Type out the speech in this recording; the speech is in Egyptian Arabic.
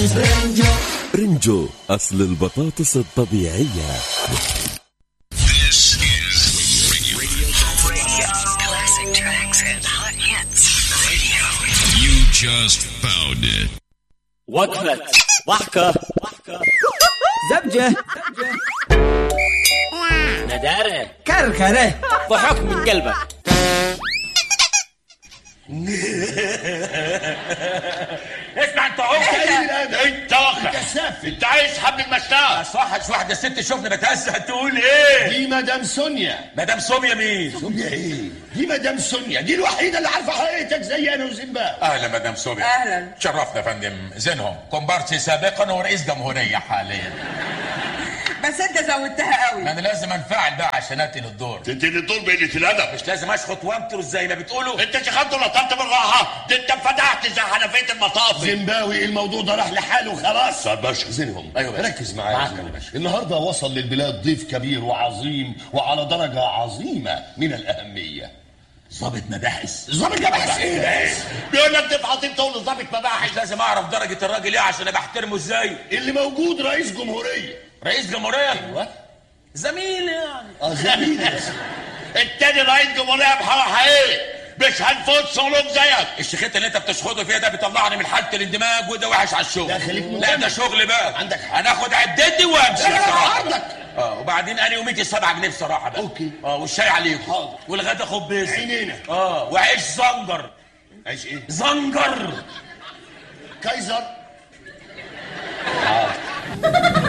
برنجو أصل البطاطس الطبيعية This is radio. Classic tracks and hot hits. Radio. You just found it. وقفة ضحكة زبجة ندارة كركرة ضحك من قلبك اسمع انت عمك انت واقع انت عايز حبل المشتاق صح واحدة ست شوفني بتهزأ تقول ايه دي مدام سونيا مدام سوميا مين سونيا ايه دي مدام سونيا دي الوحيده اللي عارفه حقيقتك زي انا وزنبا اهلا مدام سوميا أهلاً. شرفنا يا فندم زينهم كومبارسي سابقا ورئيس جمهورية حاليا بس انت زودتها قوي انا لازم انفعل بقى عشان اتقن الدور انت اللي دول بقله الادب مش لازم اشخط وامطر زي ما بتقولوا انت شخدت ولطمت بالراحه ده انت فتحت زي حنفيه المطافي زيمباوي الموضوع ده راح لحاله خلاص طب باشا زينهم أيوة باشا. ركز معايا معاك يا يا زينهم. باشا. النهارده وصل للبلاد ضيف كبير وعظيم وعلى درجه عظيمه من الاهميه ضابط مباحث ضابط مباحث ايه بيقول لك ضيف عظيم تقول له ضابط مباحث مش لازم اعرف درجة الراجل ايه عشان ابقى احترمه ازاي اللي موجود رئيس جمهوريه رئيس جمهورية ايوه زميل يعني اه زميل التاني رئيس جمهوريه بحق حقيقي مش هنفوت صلوب زيك الشيخات اللي انت بتشخطه فيها ده بيطلعني من حالة الاندماج وده وحش على الشغل لا، خليك لا مكمل. ده شغل بقى عندك حق. انا اخد عدتي وامشي لا، لا، بصراحة. عندك. اه وبعدين انا يوميتي 7 جنيه بصراحة بقى أوكي. اه والشاي عليكم حاضر. والغدا خبز عينينا. اه وعيش زنجر عايش ايه زنجر كايزر حاضر